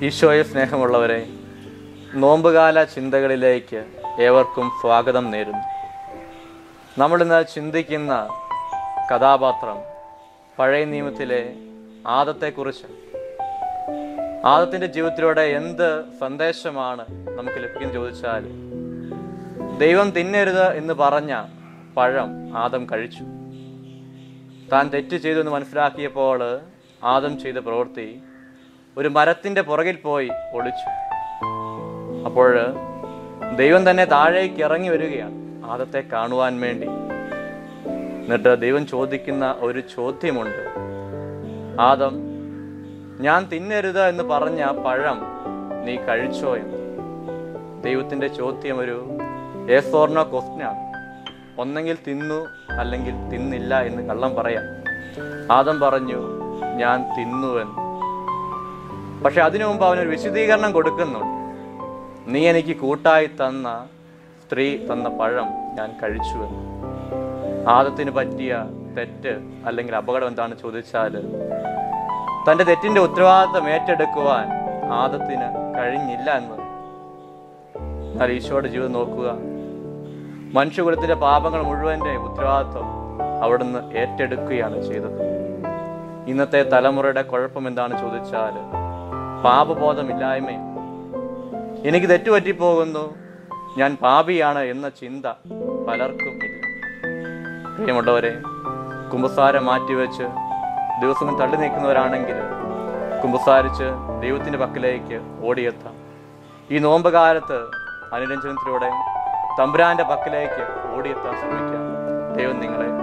ഈശോയെ സ്നേഹമുള്ളവരെ നോമ്പുകാല ചിന്തകളിലേക്ക് ഏവർക്കും സ്വാഗതം നേരുന്നു നമ്മളിന്ന് ചിന്തിക്കുന്ന കഥാപാത്രം പഴയ നിയമത്തിലെ ആദത്തെക്കുറിച്ച് ആദത്തിൻ്റെ ജീവിതത്തിലൂടെ എന്ത് സന്ദേശമാണ് നമുക്ക് ലഭിക്കുന്നത് ചോദിച്ചാൽ ദൈവം തിന്നരുത് എന്ന് പറഞ്ഞ പഴം ആദം കഴിച്ചു താൻ തെറ്റ് ചെയ്തു എന്ന് മനസ്സിലാക്കിയപ്പോൾ ആദം ചെയ്ത പ്രവൃത്തി ഒരു മരത്തിൻ്റെ പുറകിൽ പോയി ഒളിച്ചു അപ്പോൾ ദൈവം തന്നെ താഴേക്ക് ഇറങ്ങി വരികയാണ് ആദത്തെ കാണുവാൻ വേണ്ടി എന്നിട്ട് ദൈവം ചോദിക്കുന്ന ഒരു ചോദ്യമുണ്ട് ആദം ഞാൻ തിന്നരുത് എന്ന് പറഞ്ഞ പഴം നീ കഴിച്ചോ എന്ന് ദൈവത്തിൻ്റെ ചോദ്യം ഒരു എസ് ഓർണോ ക്വസ്റ്റ്യനാണ് ഒന്നെങ്കിൽ തിന്നു അല്ലെങ്കിൽ തിന്നില്ല എന്ന് കള്ളം പറയാം ആദം പറഞ്ഞു ഞാൻ തിന്നു എന്ന് പക്ഷെ അതിനു മുമ്പ് അവനൊരു വിശദീകരണം കൊടുക്കുന്നുണ്ട് നീ എനിക്ക് കൂട്ടായി തന്ന സ്ത്രീ തന്ന പഴം ഞാൻ കഴിച്ചു എന്ന് ആദത്തിന് പറ്റിയ തെറ്റ് അല്ലെങ്കിൽ അപകടം എന്താണെന്ന് ചോദിച്ചാൽ തൻ്റെ തെറ്റിന്റെ ഉത്തരവാദിത്തം ഏറ്റെടുക്കുവാൻ ആദത്തിന് കഴിഞ്ഞില്ല എന്ന് എന്നാൽ ഈശോയുടെ ജീവിതം നോക്കുക മനുഷ്യകുലത്തിന്റെ പാപങ്ങൾ മുഴുവന്റെ ഉത്തരവാദിത്വം അവിടുന്ന് ഏറ്റെടുക്കുകയാണ് ചെയ്തത് ഇന്നത്തെ തലമുറയുടെ കുഴപ്പം എന്താണ് ചോദിച്ചാൽ പാപബോധമില്ലായ്മയാണ് എനിക്ക് തെറ്റുപറ്റിപ്പോകുന്നു ഞാൻ പാപിയാണ് എന്ന ചിന്ത പലർക്കും ഇല്ല പ്രിയമുള്ളവരെ കുമ്പസാരം മാറ്റിവെച്ച് ദിവസവും തള്ളി നീക്കുന്നവരാണെങ്കിൽ കുമ്പസാരിച്ച് ദൈവത്തിന്റെ പക്കലേക്ക് ഓടിയെത്താം ഈ നോമ്പ് കാലത്ത് അനുരഞ്ജനത്തിലൂടെ തമ്പുരാന്റെ പക്കലേക്ക് ഓടിയെത്താൻ ശ്രമിക്കാം ദൈവം നിങ്ങളെ